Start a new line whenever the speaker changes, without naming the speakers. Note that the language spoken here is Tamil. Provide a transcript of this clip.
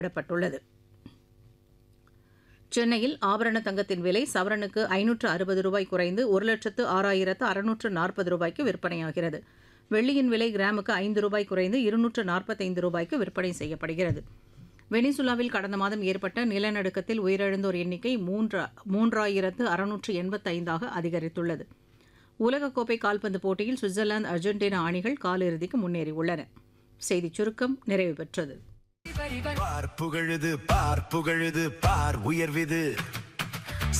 விடப்பட்டுள்ளது சென்னையில் ஆபரண தங்கத்தின் விலை சவரனுக்கு ஐநூற்று அறுபது ரூபாய் குறைந்து ஒரு லட்சத்து ஆறாயிரத்து அறுநூற்று நாற்பது ரூபாய்க்கு விற்பனையாகிறது வெள்ளியின் விலை கிராமுக்கு ஐந்து ரூபாய் குறைந்து இருநூற்று நாற்பத்தைந்து ரூபாய்க்கு விற்பனை செய்யப்படுகிறது வெனிசுலாவில் கடந்த மாதம் ஏற்பட்ட நிலநடுக்கத்தில் உயிரிழந்தோர் எண்ணிக்கை மூன்றா மூன்றாயிரத்து அறுநூற்று எண்பத்தைந்தாக அதிகரித்துள்ளது உலகக்கோப்பை கால்பந்து போட்டியில் சுவிட்சர்லாந்து அர்ஜென்டினா அணிகள் காலிறுதிக்கு முன்னேறியுள்ளன செய்திச் சுருக்கம் நிறைவு பெற்றது
பார் புகழுது பார் புகழுது பார் உயர்விது